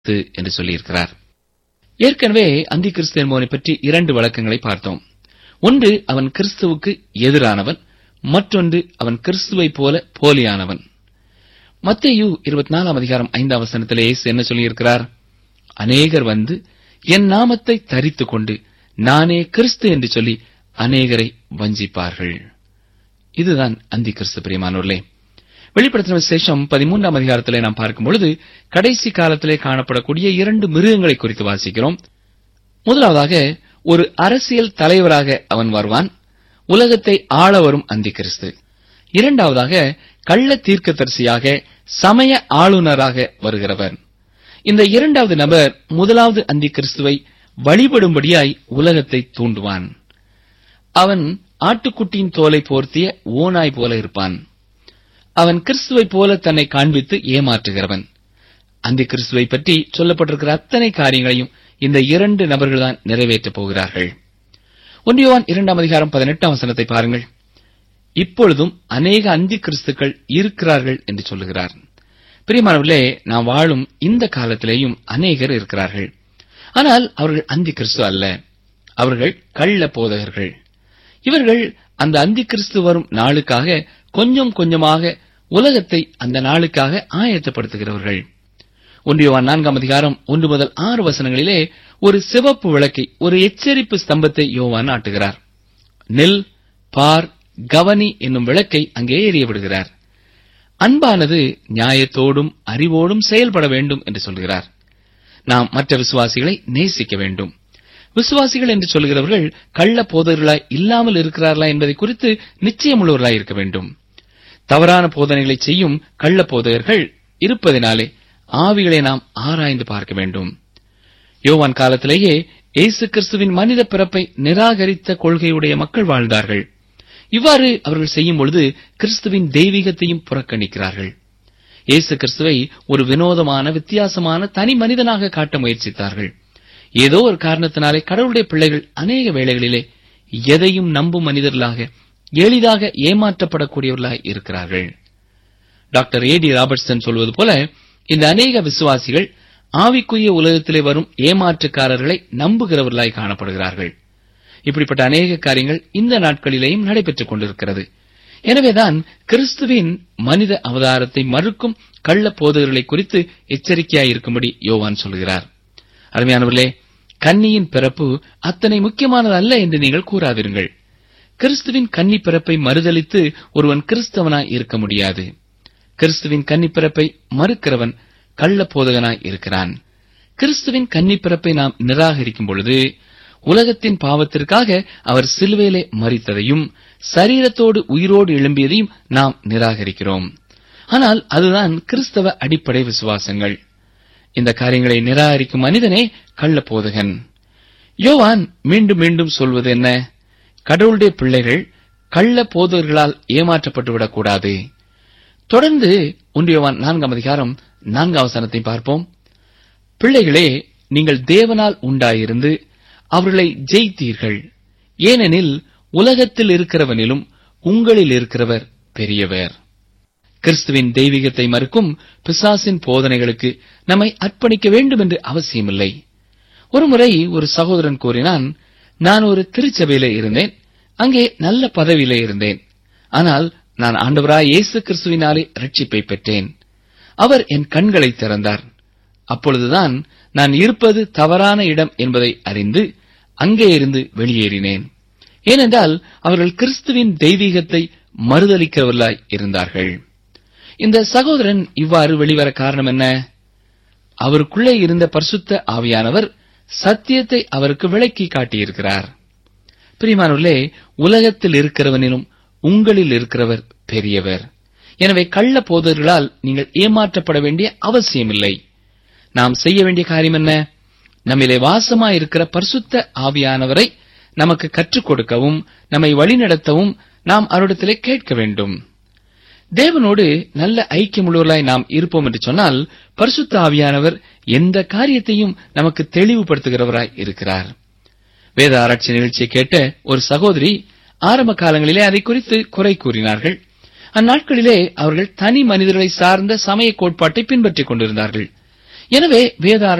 கிறிஸ்து என்று சொல்லியிருக்கிறார் ஏற்கனவே அந்தி கிறிஸ்து என்பவனை பற்றி இரண்டு வழக்கங்களை பார்த்தோம் ஒன்று அவன் கிறிஸ்துவுக்கு எதிரானவன் மற்றொன்று அவன் கிறிஸ்துவைப் போல போலியானவன் மத்தேயு இருபத்தி நாலாம் அதிகாரம் ஐந்தாம் வசனத்திலே இயேசு என்ன சொல்லியிருக்கிறார் அநேகர் வந்து என் நாமத்தை தரித்துக் கொண்டு நானே கிறிஸ்து என்று சொல்லி அநேகரை வஞ்சிப்பார்கள் இதுதான் அந்தி கிறிஸ்து பிரியமானோர்களே வெளிப்படுத்தின விசேஷம் பதிமூன்றாம் அதிகாரத்திலே நாம் பார்க்கும் பொழுது கடைசி காலத்திலே காணப்படக்கூடிய இரண்டு மிருகங்களை குறித்து வாசிக்கிறோம் முதலாவதாக ஒரு அரசியல் தலைவராக அவன் வருவான் உலகத்தை ஆள வரும் அந்தி கிறிஸ்து இரண்டாவதாக கள்ள தீர்க்கதரிசியாக சமய ஆளுநராக வருகிறவர் இந்த இரண்டாவது நபர் முதலாவது அந்தி கிறிஸ்துவை வழிபடும்படியாய் உலகத்தை தூண்டுவான் அவன் ஆட்டுக்குட்டியின் தோலை போர்த்திய ஓனாய் போல இருப்பான் அவன் கிறிஸ்துவைப் போல தன்னை காண்பித்து ஏமாற்றுகிறவன் அந்த கிறிஸ்துவை பற்றி சொல்லப்பட்டிருக்கிற அத்தனை காரியங்களையும் இந்த இரண்டு நபர்கள்தான் நிறைவேற்றப் போகிறார்கள் ஒன்றியவான் இரண்டாம் அதிகாரம் பதினெட்டாம் வசனத்தை பாருங்கள் இப்பொழுதும் அநேக அந்தி கிறிஸ்துக்கள் இருக்கிறார்கள் என்று சொல்லுகிறார் பிரியமானவர்களே நாம் வாழும் இந்த காலத்திலேயும் அநேகர் இருக்கிறார்கள் ஆனால் அவர்கள் அந்தி கிறிஸ்து அல்ல அவர்கள் கள்ள போதகர்கள் இவர்கள் அந்த அந்தி கிறிஸ்து வரும் நாளுக்காக கொஞ்சம் கொஞ்சமாக உலகத்தை அந்த நாளுக்காக ஆயத்தப்படுத்துகிறவர்கள் ஒன்றியவான் நான்காம் அதிகாரம் ஒன்று முதல் ஆறு வசனங்களிலே ஒரு சிவப்பு விளக்கை ஒரு எச்சரிப்பு ஸ்தம்பத்தை யோவான் நாட்டுகிறார் நெல் பார் கவனி என்னும் விளக்கை அங்கே எறிய விடுகிறார் அன்பானது நியாயத்தோடும் அறிவோடும் செயல்பட வேண்டும் என்று சொல்கிறார் நாம் மற்ற விசுவாசிகளை நேசிக்க வேண்டும் விசுவாசிகள் என்று சொல்கிறவர்கள் கள்ள போதகர்களாய் இல்லாமல் இருக்கிறார்களா என்பதை குறித்து நிச்சயமுள்ளவர்களாய் இருக்க வேண்டும் தவறான போதனைகளை செய்யும் கள்ள போதகர்கள் இருப்பதினாலே ஆவிகளை நாம் ஆராய்ந்து பார்க்க வேண்டும் யோவான் காலத்திலேயே இயேசு கிறிஸ்துவின் மனித பிறப்பை நிராகரித்த கொள்கையுடைய மக்கள் வாழ்ந்தார்கள் இவ்வாறு அவர்கள் செய்யும் பொழுது கிறிஸ்துவின் தெய்வீகத்தையும் புறக்கணிக்கிறார்கள் இயேசு கிறிஸ்துவை ஒரு வினோதமான வித்தியாசமான தனி மனிதனாக காட்ட முயற்சித்தார்கள் ஏதோ ஒரு காரணத்தினாலே கடவுளுடைய பிள்ளைகள் அநேக வேளைகளிலே எதையும் நம்பும் மனிதர்களாக எளிதாக ஏமாற்றப்படக்கூடியவர்களாய் இருக்கிறார்கள் டாக்டர் ஏ டி ராபர்ட்சன் சொல்வது போல இந்த அநேக விசுவாசிகள் ஆவிக்குரிய உலகத்திலே வரும் ஏமாற்றுக்காரர்களை நம்புகிறவர்களாய் காணப்படுகிறார்கள் இப்படிப்பட்ட அநேக காரியங்கள் இந்த நாட்களிலேயும் நடைபெற்றுக் கொண்டிருக்கிறது எனவேதான் கிறிஸ்துவின் மனித அவதாரத்தை மறுக்கும் கள்ள போதகர்களை குறித்து எச்சரிக்கையாயிருக்கும்படி யோவான் சொல்கிறார் அருமையானவர்களே கன்னியின் பிறப்பு அத்தனை முக்கியமானது அல்ல என்று நீங்கள் கூறாதிருங்கள் கிறிஸ்துவின் கன்னி பிறப்பை மறுதலித்து ஒருவன் கிறிஸ்தவனாய் இருக்க முடியாது கிறிஸ்துவின் கன்னி பிறப்பை மறுக்கிறவன் கள்ள போதகனாய் இருக்கிறான் கிறிஸ்துவின் கன்னி பிறப்பை நாம் நிராகரிக்கும் பொழுது உலகத்தின் பாவத்திற்காக அவர் சிலுவையிலே மறித்ததையும் சரீரத்தோடு உயிரோடு எழும்பியதையும் நாம் நிராகரிக்கிறோம் ஆனால் அதுதான் கிறிஸ்தவ அடிப்படை விசுவாசங்கள் இந்த காரியங்களை நிராகரிக்கும் மனிதனே கள்ள போதகன் யோவான் மீண்டும் மீண்டும் சொல்வது என்ன கடவுளுடைய பிள்ளைகள் கள்ள போதகர்களால் ஏமாற்றப்பட்டு விடக்கூடாது தொடர்ந்து ஒன்றியவான் நான்காம் அதிகாரம் நான்காம் வசனத்தை பார்ப்போம் பிள்ளைகளே நீங்கள் தேவனால் உண்டாயிருந்து அவர்களை ஜெயித்தீர்கள் ஏனெனில் உலகத்தில் இருக்கிறவனிலும் உங்களில் இருக்கிறவர் பெரியவர் கிறிஸ்துவின் தெய்வீகத்தை மறுக்கும் பிசாசின் போதனைகளுக்கு நம்மை அர்ப்பணிக்க வேண்டும் என்று அவசியமில்லை ஒருமுறை ஒரு சகோதரன் கூறினான் நான் ஒரு திருச்சபையிலே இருந்தேன் அங்கே நல்ல பதவியிலே இருந்தேன் ஆனால் நான் ஆண்டவராய் இயேசு கிறிஸ்துவினாலே ரட்சிப்பை பெற்றேன் அவர் என் கண்களை திறந்தார் அப்பொழுதுதான் நான் இருப்பது தவறான இடம் என்பதை அறிந்து அங்கே இருந்து வெளியேறினேன் ஏனென்றால் அவர்கள் கிறிஸ்துவின் தெய்வீகத்தை மறுதளிக்கிறவர்களாய் இருந்தார்கள் இந்த சகோதரன் இவ்வாறு வெளிவர காரணம் என்ன அவருக்குள்ளே இருந்த பரிசுத்த ஆவியானவர் சத்தியத்தை அவருக்கு விளக்கி காட்டியிருக்கிறார் பிரிமானூர்களே உலகத்தில் இருக்கிறவனிலும் உங்களில் இருக்கிறவர் பெரியவர் எனவே கள்ள போதர்களால் நீங்கள் ஏமாற்றப்பட வேண்டிய அவசியமில்லை நாம் செய்ய வேண்டிய காரியம் என்ன நம்மிலே வாசமாயிருக்கிற பரிசுத்த ஆவியானவரை நமக்கு கற்றுக் கொடுக்கவும் நம்மை வழிநடத்தவும் நாம் அவரிடத்திலே கேட்க வேண்டும் தேவனோடு நல்ல ஐக்கியமுள்ளவர்களாய் நாம் இருப்போம் என்று சொன்னால் பரிசுத்த ஆவியானவர் எந்த காரியத்தையும் நமக்கு தெளிவுபடுத்துகிறவராய் இருக்கிறார் வேத ஆராய்ச்சி நிகழ்ச்சியை கேட்ட ஒரு சகோதரி ஆரம்ப காலங்களிலே அதை குறித்து குறை கூறினார்கள் அந்நாட்களிலே அவர்கள் தனி மனிதர்களை சார்ந்த சமய கோட்பாட்டை பின்பற்றிக் கொண்டிருந்தார்கள் எனவே வேதார